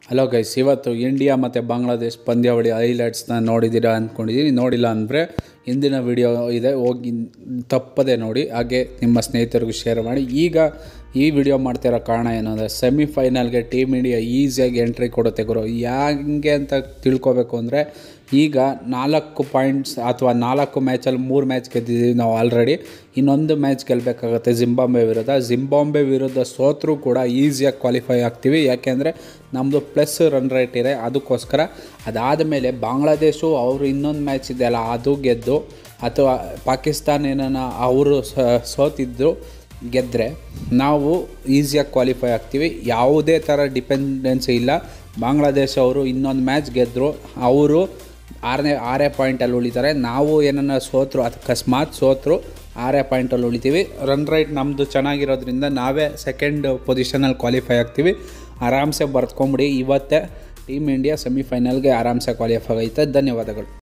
hello guys ಇವತ್ತು India ಮತ್ತು ಬಾಂಗ್ಲಾದೇಶ್ ಪಂದ್ಯಾವಳಿ ಹೈಲೈಟ್ಸ್ನ ನೋಡಿದ್ದೀರಾ ಅಂದ್ಕೊಂಡಿದ್ದೀನಿ ನೋಡಿಲ್ಲ ಅಂದರೆ ಹಿಂದಿನ ವಿಡಿಯೋ ಇದೆ ಹೋಗಿ ತಪ್ಪದೆ ನೋಡಿ ಹಾಗೆ ನಿಮ್ಮ ಸ್ನೇಹಿತರಿಗೂ ಶೇರ್ ಮಾಡಿ ಈಗ ಈ ವಿಡಿಯೋ ಮಾಡ್ತಿರೋ ಕಾರಣ ಏನು ಅಂದರೆ ಸೆಮಿಫೈನಲ್ಗೆ ಟೀಮ್ ಇಂಡಿಯಾ ಈಸಿಯಾಗಿ ಎಂಟ್ರಿ ಕೊಡುತ್ತೆ ಗುರು ಹೆಂಗೆ ಅಂತ ತಿಳ್ಕೊಬೇಕು ಅಂದರೆ ಈಗ ನಾಲ್ಕು ಪಾಯಿಂಟ್ಸ್ ಅಥವಾ ನಾಲ್ಕು ಮ್ಯಾಚಲ್ಲಿ ಮೂರು ಮ್ಯಾಚ್ ಗೆದ್ದಿದ್ದೀವಿ ನಾವು ಆಲ್ರೆಡಿ ಇನ್ನೊಂದು ಮ್ಯಾಚ್ ಗೆಲ್ಲಬೇಕಾಗತ್ತೆ ಜಿಂಬಾಂಬೆ ವಿರುದ್ಧ ಜಿಂಬಾಂಬೆ ವಿರುದ್ಧ ಸೋತರೂ ಕೂಡ ಈಸಿಯಾಗಿ ಕ್ವಾಲಿಫೈ ಆಗ್ತೀವಿ ಯಾಕೆಂದರೆ ನಮ್ಮದು ಪ್ಲಸ್ ರನ್ ರೇಟ್ ಇದೆ ಅದಕ್ಕೋಸ್ಕರ ಅದಾದಮೇಲೆ ಬಾಂಗ್ಲಾದೇಶು ಅವರು ಇನ್ನೊಂದು ಮ್ಯಾಚ್ ಇದೆಯಲ್ಲ ಅದು ಗೆದ್ದು ಅಥವಾ ಪಾಕಿಸ್ತಾನ ಏನಾನ ಅವರು ಸೋತಿದ್ದು ಗೆದ್ದರೆ ನಾವು ಈಸಿಯಾಗಿ ಕ್ವಾಲಿಫೈ ಆಗ್ತೀವಿ ಯಾವುದೇ ಥರ ಡಿಪೆಂಡೆನ್ಸಿ ಇಲ್ಲ ಬಾಂಗ್ಲಾದೇಶ ಅವರು ಇನ್ನೊಂದು ಮ್ಯಾಚ್ ಗೆದ್ದರು ಅವರು ಆರನೇ ಆರೇ ಪಾಯಿಂಟಲ್ಲಿ ಉಳಿತಾರೆ ನಾವು ಏನನ್ನ ಸೋತರು ಅಕಸ್ಮಾತ್ ಸೋತರು ಆರೇ ಪಾಯಿಂಟಲ್ಲಿ ಉಳಿತೀವಿ ರನ್ ರೈಟ್ ನಮ್ಮದು ಚೆನ್ನಾಗಿರೋದ್ರಿಂದ ನಾವೇ ಸೆಕೆಂಡ್ ಪೊಸಿಷನಲ್ಲಿ ಕ್ವಾಲಿಫೈ ಆಗ್ತೀವಿ ಆರಾಮ್ಸೆ ಬರ್ತ್ಕೊಂಬಿಡಿ ಇವತ್ತೇ ಟೀಮ್ ಇಂಡಿಯಾ ಸೆಮಿಫೈನಲ್ಗೆ ಆರಾಮ್ಸೆ ಕ್ವಾಲಿಫೈ ಆಗೈತೆ ಧನ್ಯವಾದಗಳು